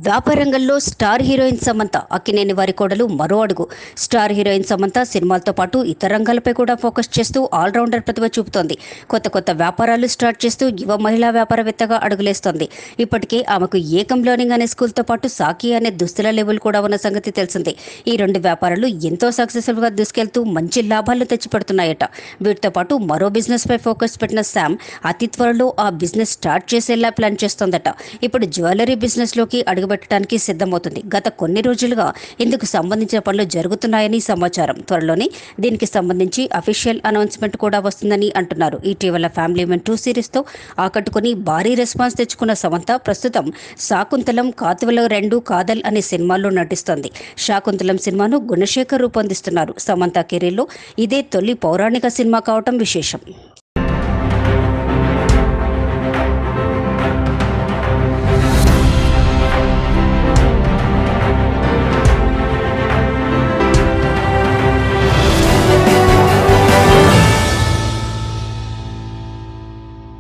వ్యాపారంగంలో star heroine Samantha Akkineni వారి కోడలు మరో అడుగు స్టార్ హీరోయిన్ సమంత సినిమాలతో పాటు ఇతర రంగాలపై కూడా ఫోకస్ చేస్తూ ఆల్రౌండర్ ప్రతిభ చూపుతోంది కొత్త కొత్త వ్యాపారాలు స్టార్ట్ చేస్తూ యువ మహిళా వ్యాపారవేత్తగా అడుగులేస్తోంది ఇప్పటికే ఆమెకు ఏకం లెర్నింగ్ అనే స్కూల్తో పాటు సాకి అనే దుస్తుల లేబుల్ కూడా ఉన్న సంగతి తెలిసిందే ఈ రెండు వ్యాపారాలు ఎంతో సక్సెస్ఫుల్గా దూసుకెళ్తూ మంచి లాభాలు తెచ్చిపెడుతున్నాయట వీటితో పాటు మరో బిజినెస్ పై ఫోకస్ పెట్టిన శామ్ అతి త్వరలో ఆ బిజినెస్ స్టార్ట్ చేసేలా ప్లాన్ చేస్తోందట ఇప్పుడు జ్యువెలరీ బిజినెస్ లోకి అడుగుపెట్టడానికి సిద్ధమవుతుంది గత కొన్ని రోజులుగా ఇందుకు సంబంధించిన పనులు జరుగుతున్నాయని సమాచారం త్వరలోనే దీనికి సంబంధించి అఫీషియల్ అనౌన్స్మెంట్ కూడా వస్తుందని అంటున్నారు ఇటీవల ఫ్యామిలీ మెన్ టూ సిరీస్తో ఆకట్టుకుని భారీ రెస్పాన్స్ తెచ్చుకున్న సమంత ప్రస్తుతం శాకుంతలం కాతువలో రెండు కాదల్ అనే సినిమాల్లో నటిస్తోంది శాకుంతలం సినిమాను గుణశేఖర్ రూపొందిస్తున్నారు సమంత కెరీర్లో ఇదే తొలి పౌరాణిక సినిమా కావటం విశేషం